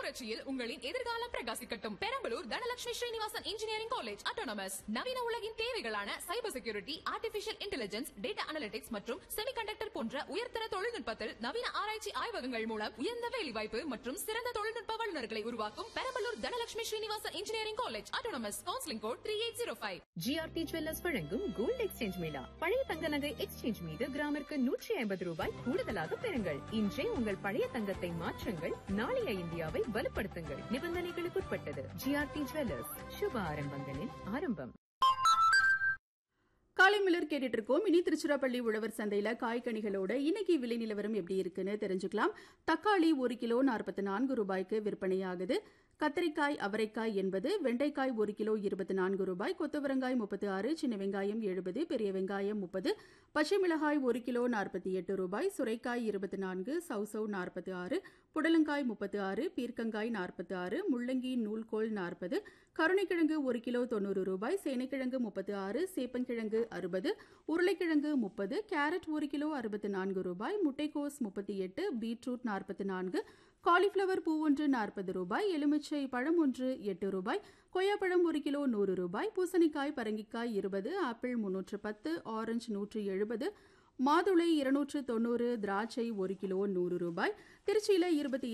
புரட்சியில் உங்களின் எதிர்காலம் பிரகாசிக்கட்டும் Perambalur Dhanalakshmi Srinivasan engineering college autonomous நவீன உலகின் தேவைகளான cyber security artificial intelligence data analytics மற்றும் செமிகண்டக்டர் போன்ற உயர்தர தொழில்நுட்பத்தில் நவீன ஆராய்ச்சி ஆய்வகங்கள் மூலம் உயர்ந்த வேலைவாய்ப்பு மற்றும் சிறந்த தொழில்நுட்ப வல்லுநர்களை உருவாக்கும் Perambalur Dhanalakshmi Srinivasan engineering college autonomous counselling code three eight zero five GRT jewellers வழங்கும் கோல்ட் எக்ஸ்சேஞ்ச் மேளா பழைய தங்க நகை எக்ஸ்சேஞ்ச் மீது கிராமிற்கு நூற்றி ஐம்பது ரூபாய் கூடுதலாக பெறுங்கள் இன்றே உங்கள் பழைய தங்கத்தை மாற்றுங்கள் நாளைய இந்தியாவை வலுப்படுத்துங்கள் நிபந்தனைகளுக்குட்பட்டது ஜிஆர்டி ஜுவல்லர்ஸ் சுப ஆரம்பங்களின் ஆரம்பம் காலை மலர் கேட்டுட்டு இருக்கோம் இனி திருச்சிராப்பள்ளி உழவர் சந்தையில காய்கனிகளோட இன்னைக்கு விலை நிலவரம் எப்படி இருக்குன்னு தெரிஞ்சுக்கலாம் தக்காளி ஒரு கிலோ நாற்பத்தி நான்கு ரூபாய்க்கு விற்பனையாகுது கத்திரிக்காய் அவரைக்காய் எண்பது வெண்டைக்காய் ஒரு கிலோ இருபத்தி நான்கு ரூபாய் கொத்தவரங்காய் முப்பத்தி ஆறு சின்ன வெங்காயம் எழுபது பெரிய வெங்காயம் முப்பது பச்சை மிளகாய் ஒரு கிலோ நாற்பத்தி எட்டு ரூபாய் சுரைக்காய் இருபத்தி நான்கு சவுசவ் நாற்பத்தி ஆறு புடலங்காய் முப்பத்தி ஆறு பீர்க்கங்காய் நாற்பத்தி ஆறு முள்ளங்கி நூல்கோல் நாற்பது கருணைக்கிழங்கு ஒரு கிலோ தொண்ணூறு ரூபாய் சேனைக்கிழங்கு முப்பத்தி ஆறு சேப்பங்கிழங்கு அறுபது உருளைக்கிழங்கு முப்பது கேரட் ஒரு கிலோ அறுபத்தி நான்கு ரூபாய் முட்டைக்கோஸ் முப்பத்தி எட்டு பீட்ரூட் நாற்பத்தி நான்கு காலிஃப்ளவர் பூ ஒன்று நாற்பது ரூபாய் எலுமிச்சை பழம் ஒன்று எட்டு ரூபாய் கொய்யாப்பழம் ஒரு கிலோ நூறு ரூபாய் பூசணிக்காய் பரங்கிக்காய் இருபது ஆப்பிள் முன்னூற்று பத்து ஆரஞ்சு நூற்று எழுபது மாதுளை இருநூற்று தொண்ணூறு திராட்சை ஒரு கிலோ நூறு ரூபாய் திருச்சியில இருபத்தி